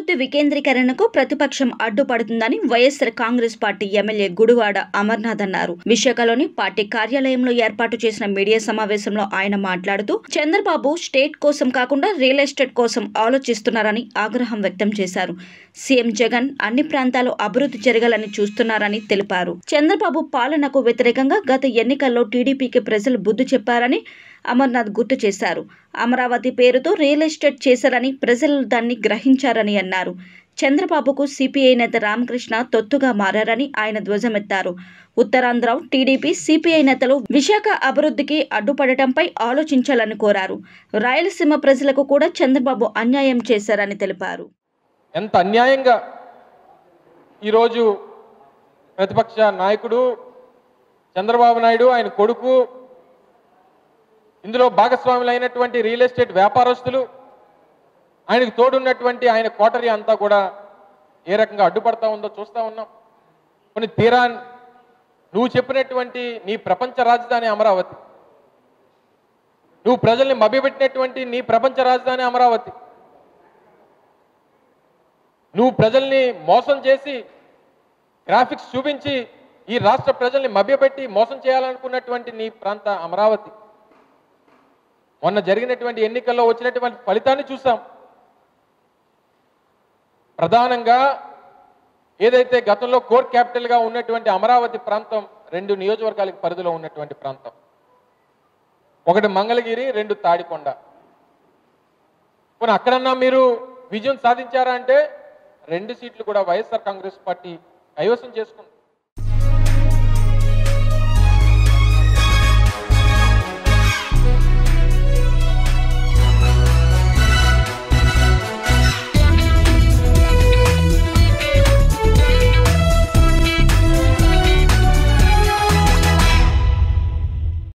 అభివృద్ధి వికేంద్రీకరణకు ప్రతిపక్షం అడ్డుపడుతుందని YSR Congress party MLA Gudivada Amarnath అన్నారు విశాఖలోని పార్టీ కార్యాలయంలో ఏర్పాటు చేసిన మీడియా సమావేశంలో ఆయన మాట్లాడుతూ చంద్రబాబు స్టేట్ కోసం కాకుండా రియల్ ఎస్టేట్ కోసం ఆలోచిస్తున్నారని ఆగ్రహం వ్యక్తం చేశారు సీఎం జగన్ అన్ని ప్రాంతాలు అభివృద్ధి జరగాలని చూస్తున్నారని తెలిపారు చంద్రబాబు పాలనకు వ్యతిరేకంగా గత ఎన్నికల్లో టీడీపీకి ప్రజలు బుద్ధి చెప్పారని అమర్నాథ్ గుర్తు చేశారు అమరావతి పేరుతో రియల్ ఎస్టేట్ చేశారని ప్రజలు దాన్ని గ్రహించారని అన్నారు చంద్రబాబుకు సిపిఐ నేత రామకృష్ణ తొత్తుగా మారారని ఆయన ధ్వజమెత్తారు ఉత్తరాంధ్ర టీడీపీ సిపిఐ నేతలు విశాఖ అభివృద్ధికి అడ్డుపడటంపై ఆలోచించాలని కోరారు రాయలసీమ ప్రజలకు కూడా చంద్రబాబు అన్యాయం చేశారని తెలిపారు ఎంత అన్యాయంగా ఈరోజు ప్రతిపక్ష నాయకుడు చంద్రబాబు నాయుడు ఆయన కొడుకు ఇందులో భాగస్వాములు అయినటువంటి రియల్ ఎస్టేట్ వ్యాపారస్తులు ఆయనకు తోడున్నటువంటి ఆయన కోటరీ అంతా కూడా ఏ రకంగా అడ్డుపడతా ఉందో చూస్తూ ఉన్నాం కొన్ని తీరా నువ్వు చెప్పినటువంటి నీ ప్రపంచ రాజధాని అమరావతి నువ్వు ప్రజల్ని మభ్యపెట్టినటువంటి నీ ప్రపంచ రాజధాని అమరావతి నువ్వు ప్రజల్ని మోసం చేసి గ్రాఫిక్స్ చూపించి ఈ రాష్ట్ర ప్రజల్ని మభ్యపెట్టి మోసం చేయాలనుకున్నటువంటి నీ ప్రాంత అమరావతి మొన్న జరిగినటువంటి ఎన్నికల్లో వచ్చినటువంటి ఫలితాన్ని చూసాం ప్రధానంగా ఏదైతే గతంలో కోర్ క్యాపిటల్గా ఉన్నటువంటి అమరావతి ప్రాంతం రెండు నియోజకవర్గాలకు పరిధిలో ఉన్నటువంటి ప్రాంతం ఒకటి మంగళగిరి రెండు తాడికొండ పోనీ అక్కడన్నా మీరు విజయం సాధించారా అంటే రెండు సీట్లు కూడా వైఎస్ఆర్ కాంగ్రెస్ పార్టీ కైవసం చేసుకుంది